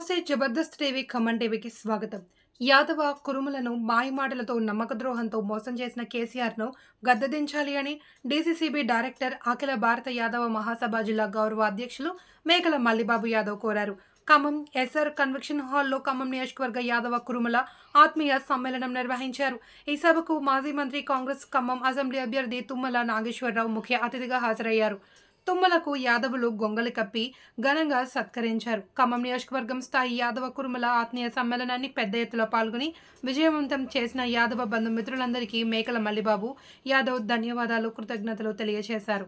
నమస్తే జబర్దస్త్ టీవీ ఖమ్మం టీవీకి స్వాగతం యాదవ కురుములను మాయమాటలతో నమ్మకద్రోహంతో మోసం చేసిన కేసీఆర్ను గద్దెదించాలి అని డీసీసీబీ డైరెక్టర్ అఖిల భారత యాదవ మహాసభ జిల్లా గౌరవ అధ్యక్షులు మేకల మల్లిబాబు యాదవ్ కోరారు ఖమ్మం ఎస్ఆర్ కన్వెన్షన్ హాల్లో ఖమ్మం నియోజకవర్గ యాదవ కురుముల ఆత్మీయ సమ్మేళనం నిర్వహించారు ఈ సభకు మాజీ మంత్రి కాంగ్రెస్ ఖమ్మం అసెంబ్లీ అభ్యర్థి తుమ్మల నాగేశ్వరరావు ముఖ్య అతిథిగా హాజరయ్యారు తుమ్మలకు యాదవులు గొంగలి కప్పి ఘనంగా సత్కరించారు ఖమ్మం నియోజకవర్గం స్థాయి యాదవ కురుమల ఆత్మీయ సమ్మేళనాన్ని పెద్ద ఎత్తులో పాల్గొని విజయవంతం చేసిన యాదవ బంధుమిత్రులందరికీ మేకల మల్లిబాబు యాదవ్ ధన్యవాదాలు కృతజ్ఞతలు తెలియజేశారు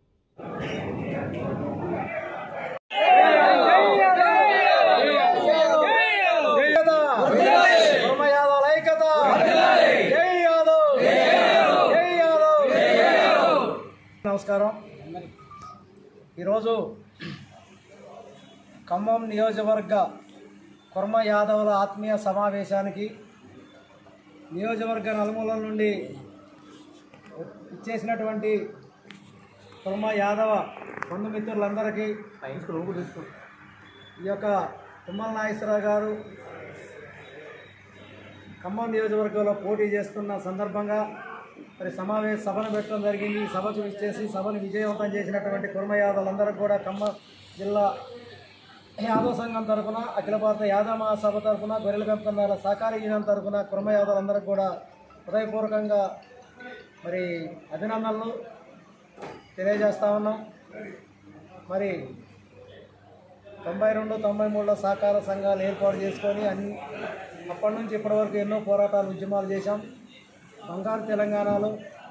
కుర్మ యాదవ్ ఐక్యత జై యాదవ్ జై యాదవ్ నమస్కారం ఈరోజు ఖమ్మం నియోజకవర్గ కుర్మ యాదవుల ఆత్మీయ సమావేశానికి నియోజకవర్గ నలుమూలల నుండి ఇచ్చేసినటువంటి కుర్మ యాదవ బంధుమిత్రులందరికీ ఈ యొక్క తుమ్మల నాగేశ్వరరావు గారు ఖమ్మం నియోజకవర్గంలో పోటీ చేస్తున్న సందర్భంగా మరి సమావేశ సభను పెట్టడం జరిగింది ఈ సభకు ఇచ్చేసి సభను విజయవంతం చేసినటువంటి కుర్మ యాదవులందరికీ కూడా ఖమ్మం జిల్లా యాదవ సంఘం తరఫున అఖిల భారత యాదవ మహాసభ తరఫున గొర్రెల పెంపకందారుల సహకార యూనియన్ తరఫున కుర్మ యాదవులందరికీ కూడా హృదయపూర్వకంగా మరి అభినందనలు తెలియజేస్తా ఉన్నాం మరి తొంభై రెండు తొంభై మూడులో సహకార సంఘాలు ఏర్పాటు చేసుకొని అన్ని అప్పటి నుంచి ఇప్పటి వరకు ఎన్నో పోరాటాలు ఉద్యమాలు చేశాం బంగారు తెలంగాణలో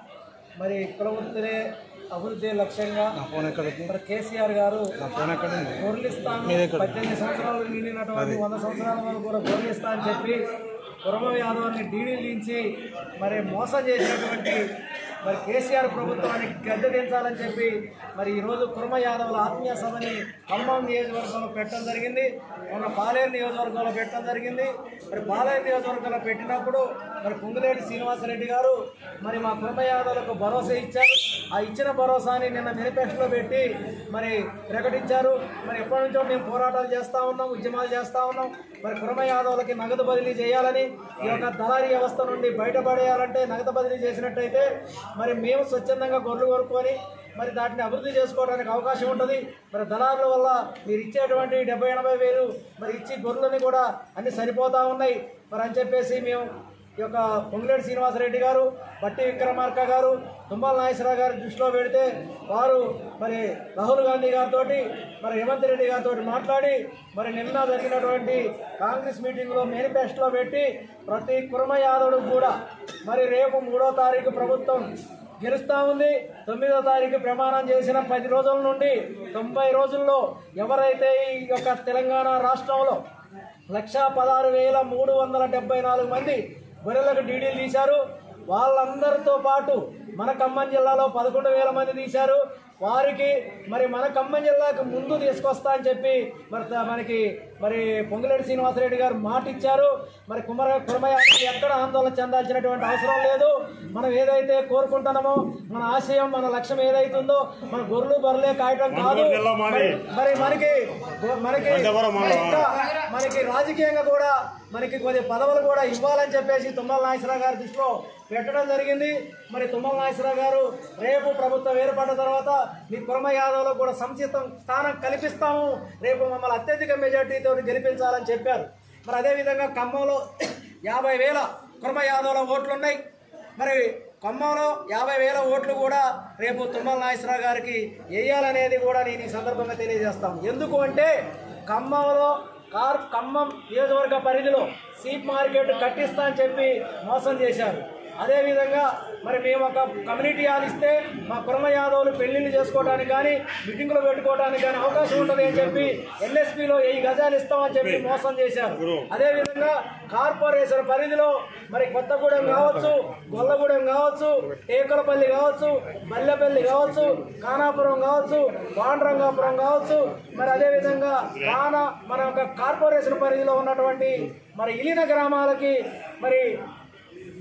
మరి కులవృత్తినే అభివృద్ధి లక్ష్యంగా మరి కేసీఆర్ గారు గొర్రెలిస్తాను పద్దెనిమిది సంవత్సరాలు నిండినటువంటి వంద సంవత్సరాల వరకు కూడా గొర్రెలిస్తా అని చెప్పి కురమ యాదవ్ని డీడీలు దించి మరి మోసం చేసినటువంటి మరి కేసీఆర్ ప్రభుత్వానికి గద్దె దించాలని చెప్పి మరి ఈరోజు కుర్మ యాదవుల ఆత్మీయ సభని ఖమ్మం నియోజకవర్గంలో పెట్టడం జరిగింది మొన్న పాలేరు నియోజకవర్గంలో పెట్టడం జరిగింది మరి పాలేరు నియోజకవర్గంలో పెట్టినప్పుడు మరి పొంగులేటి శ్రీనివాసరెడ్డి గారు మరి మా కుర్మ యాదవులకు భరోసా ఇచ్చారు ఆ ఇచ్చిన భరోసాని నిన్న మేనిఫెస్టోలో పెట్టి మరి ప్రకటించారు మరి ఎప్పటి నుంచో మేము పోరాటాలు చేస్తూ ఉన్నాం ఉద్యమాలు చేస్తూ ఉన్నాం మరి కుర్మ యాదవులకి నగదు బదిలీ చేయాలని ఈ యొక్క దళారీ వ్యవస్థ నుండి బయటపడేయాలంటే నగదు బదిలీ చేసినట్టయితే మరి మేము స్వచ్ఛందంగా గొర్రెలు కొనుక్కొని మరి దాటిని అభివృద్ధి చేసుకోవడానికి అవకాశం ఉంటుంది మరి దళారుల వల్ల మీరు ఇచ్చేటువంటి డెబ్బై ఎనభై వేలు మరి ఇచ్చి గొర్రెలని కూడా అన్ని సరిపోతూ ఉన్నాయి మరి అని చెప్పేసి మేము ఈ యొక్క పొంగులేటి శ్రీనివాసరెడ్డి గారు బట్టి విక్రమార్క గారు తుమ్మల నాగేశ్వరరావు గారి దృష్టిలో పెడితే వారు మరి రాహుల్ గాంధీ గారితో మరి రేవంత్ రెడ్డి గారితో మాట్లాడి మరి నిన్న జరిగినటువంటి కాంగ్రెస్ మీటింగ్లో మేనిఫెస్టోలో పెట్టి ప్రతి కుర్మ యాదవుడు కూడా మరి రేపు మూడో తారీఖు ప్రభుత్వం గెలుస్తా ఉంది తొమ్మిదో తారీఖు ప్రమాణం చేసిన పది రోజుల నుండి తొంభై రోజుల్లో ఎవరైతే ఈ యొక్క తెలంగాణ రాష్ట్రంలో లక్ష పదహారు వేల మూడు వందల డెబ్బై నాలుగు మంది గొర్రెలకు డీడీలు తీశారు వాళ్ళందరితో పాటు మన ఖమ్మం జిల్లాలో పదకొండు వేల మంది తీశారు వారికి మరి మన ఖమ్మం జిల్లాకు ముందు తీసుకొస్తా అని చెప్పి మరి త- మనకి మరి పొంగులేటి శ్రీనివాసరెడ్డి గారు మాట ఇచ్చారు మరి కుమర కురమయానికి ఎక్కడ ఆందోళన చెందాల్సినటువంటి అవసరం లేదు మనం ఏదైతే కోరుకుంటున్నామో మన ఆశయం మన లక్ష్యం ఏదైతుందో మన గొర్రెలు బర్రెలే కాయటం కాదు మరి మరి మనకి మనకి మరి ఇంకా మనకి రాజకీయంగా కూడా మనకి కొద్ది పదవులు కూడా ఇవ్వాలని చెప్పేసి తుమ్మల నాగేశ్వరరావు గారి దృష్టిలో పెట్టడం జరిగింది మరి తుమ్మల నాగేశ్వరరావు గారు రేపు ప్రభుత్వం ఏర్పడిన తర్వాత మీ కుర్మ యాదవ్లో కూడా సముచితం స్థానం కల్పిస్తాము రేపు మమ్మల్ని అత్యధిక మెజార్టీతో గెలిపించాలని చెప్పారు మరి అదేవిధంగా ఖమ్మంలో యాభై వేల కుర్మ యాదవ్ల ఓట్లు ఉన్నాయి మరి ఖమ్మంలో యాభై వేల ఓట్లు కూడా రేపు తుమ్మల నాగేశ్వరరావు గారికి వేయాలనేది కూడా నేను ఈ సందర్భంగా తెలియజేస్తాను ఎందుకు అంటే ఖమ్మంలో కార్ ఖమ్మం నియోజకవర్గ పరిధిలో సీప్ మార్కెట్ కట్టిస్తా అని చెప్పి మోసం చేశారు అదేవిధంగా మరి మేము ఒక కమ్యూనిటీ హాల్ ఇస్తే మా కుర్మ యాదవులు పెళ్లిళ్ళు చేసుకోవడానికి కానీ మీటింగులు పెట్టుకోవడానికి కానీ అవకాశం ఉంటుంది అని చెప్పి ఎల్ఎస్పిలో వెయ్యి గజాలు ఇస్తామని చెప్పి మోసం చేశారు అదేవిధంగా కార్పొరేషన్ పరిధిలో మరి కొత్తగూడెం కావచ్చు గొల్లగూడెం కావచ్చు టేకలపల్లి కావచ్చు బల్లెపల్లి కావచ్చు కానాపురం కావచ్చు పాండురంగాపురం కావచ్చు మరి అదేవిధంగా కాన మన యొక్క కార్పొరేషన్ పరిధిలో ఉన్నటువంటి మరి ఇలిన గ్రామాలకి మరి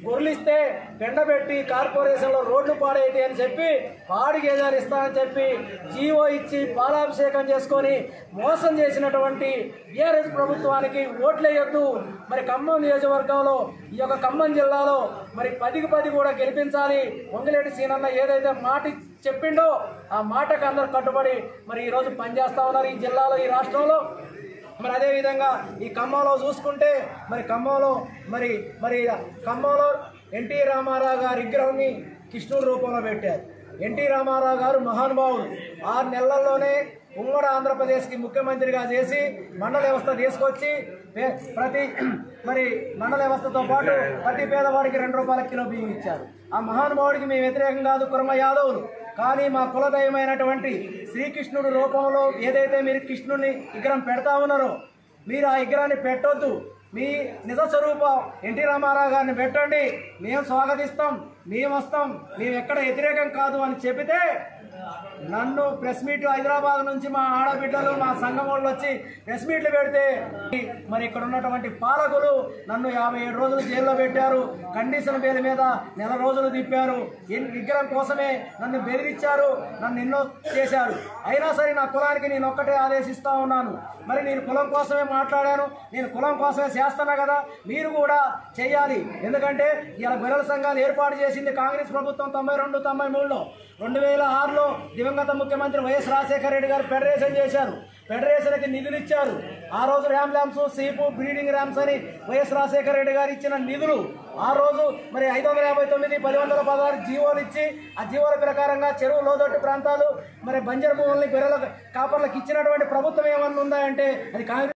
గొర్రెలిస్తే పెండబెట్టి కార్పొరేషన్లో రోడ్లు పాడైతే అని చెప్పి పాడి గేదెలు ఇస్తానని చెప్పి జీవో ఇచ్చి పాలాభిషేకం చేసుకొని మోసం చేసినటువంటి బీఆర్ఎస్ ప్రభుత్వానికి ఓట్లేయొద్దు మరి ఖమ్మం నియోజకవర్గంలో ఈ యొక్క ఖమ్మం జిల్లాలో మరి పదికి పది కూడా గెలిపించాలి వంగిలేటి సీనన్న ఏదైతే మాట చెప్పిండో ఆ మాటకు అందరు కట్టుబడి మరి ఈరోజు పనిచేస్తా ఉన్నారు ఈ జిల్లాలో ఈ రాష్ట్రంలో మరి అదేవిధంగా ఈ ఖమ్మంలో చూసుకుంటే మరి ఖమ్మంలో మరి మరి ఖమ్మంలో ఎన్టీ రామారావు గారి విగ్రహాన్ని కృష్ణుడి రూపంలో పెట్టారు ఎన్టీ రామారావు గారు మహానుభావుడు ఆరు నెలల్లోనే ఉమ్మడి ఆంధ్రప్రదేశ్కి ముఖ్యమంత్రిగా చేసి మండల వ్యవస్థ తీసుకొచ్చి పే- ప్రతి మరి మండల వ్యవస్థతో పాటు ప్రతి పేదవాడికి రెండు రూపాయల కిలో బియ్యం ఇచ్చారు ఆ మహానుభావుడికి మేము వ్యతిరేకం కాదు కుర్మ యాదవులు కానీ మా కులదైవమైనటువంటి శ్రీకృష్ణుడు రూపంలో ఏదైతే మీరు కృష్ణుడిని విగ్రహం పెడతా ఉన్నారో మీరు ఆ విగ్రహాన్ని పెట్టొద్దు మీ నిజ స్వరూపం ఎన్టీ రామారావు గారిని పెట్టండి మేము స్వాగతిస్తాం మేము వస్తాం మేము ఎక్కడ వ్యతిరేకం కాదు అని చెబితే నన్ను ప్రెస్ మీట్ హైదరాబాద్ నుంచి మా ఆడబిడ్డలు మా సంఘం వాళ్ళు వచ్చి ప్రెస్ మీట్లు పెడితే మరి ఇక్కడ ఉన్నటువంటి పాలకులు నన్ను యాభై ఏడు రోజులు జైల్లో పెట్టారు కండిషన్ బెయిల్ మీద నెల రోజులు తిప్పారు ఎన్- విగ్రహం కోసమే నన్ను బెదిరించారు నన్ను ఎన్నో చేశారు అయినా సరే నా కులానికి నేను ఒక్కటే ఆదేశిస్తా ఉన్నాను మరి నేను కులం కోసమే మాట్లాడాను నేను కులం కోసమే చేస్తున్నా కదా మీరు కూడా చేయాలి ఎందుకంటే ఇలా గొర్రెల సంఘాలు ఏర్పాటు చేసింది కాంగ్రెస్ ప్రభుత్వం తొంభై రెండు తొంభై మూడులో రెండు వేల ఆరులో దివంగత ముఖ్యమంత్రి వైఎస్ రాజశేఖర రెడ్డి గారు ఫెడరేషన్ చేశారు ఫెడరేషన్కి నిధులు ఇచ్చారు ఆ రోజు ram lambs sheep breeding rams అని వైఎస్ రాజశేఖర రెడ్డి గారు ఇచ్చిన నిధులు ఆ రోజు మరి ఐదు వందల యాభై తొమ్మిది పది వందల పదహారు జీవోలు ఇచ్చి ఆ జీవోల ప్రకారంగా చెరువు లోదొట్టు ప్రాంతాలు మరి బంజరు భూముల్ని గొర్రెల కాపర్లకు ఇచ్చినటువంటి ప్రభుత్వం ఏమన్నా ఉందా అంటే అది కాంగ్రెస్